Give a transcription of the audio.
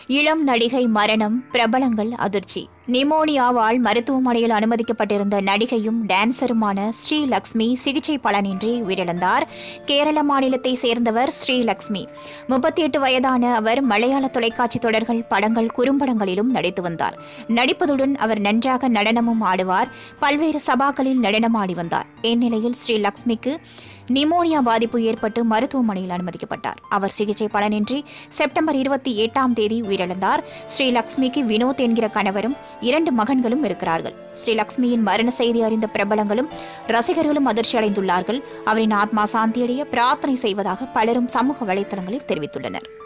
இளம் நடிகை மரணம் பிரபலங்கள் அதிர்ச்சி நிமோனியாவால் மருத்துவமனையில் அனுமதிக்கப்பட்டிருந்த நடிகையும் டான்சருமான ஸ்ரீலக்ஷ்மி சிகிச்சை பலனின்றி உயிரிழந்தார் கேரள மாநிலத்தை சேர்ந்தவர் ஸ்ரீலக்ஷ்மி முப்பத்தி எட்டு வயதான அவர் மலையாள தொலைக்காட்சி தொடர்கள் படங்கள் குறும்படங்களிலும் நடித்து வந்தார் நடிப்பதுடன் அவர் நன்றாக நடனமும் ஆடுவார் பல்வேறு சபாக்களில் நடனமாடி வந்தார் இந்நிலையில் ஸ்ரீலக்ஷ்மிக்கு நிமோனியா பாதிப்பு ஏற்பட்டு மருத்துவமனையில் அனுமதிக்கப்பட்டார் அவர் சிகிச்சை பலனின்றி செப்டம்பர் இருபத்தி எட்டாம் தேதி உயிரிழந்தார் ஸ்ரீலக்ஷ்மிக்கு வினோத் என்கிற கணவரும் இரண்டு மகன்களும் இருக்கிறார்கள் ஸ்ரீலக்ஷ்மியின் மரண செய்தி அறிந்த பிரபலங்களும் ரசிகர்களும் அதிர்ச்சி அடைந்துள்ளார்கள் அவரின் ஆத்மா சாந்தியடைய பிரார்த்தனை செய்வதாக பலரும் சமூக வலைத்தளங்களில் தெரிவித்துள்ளனர்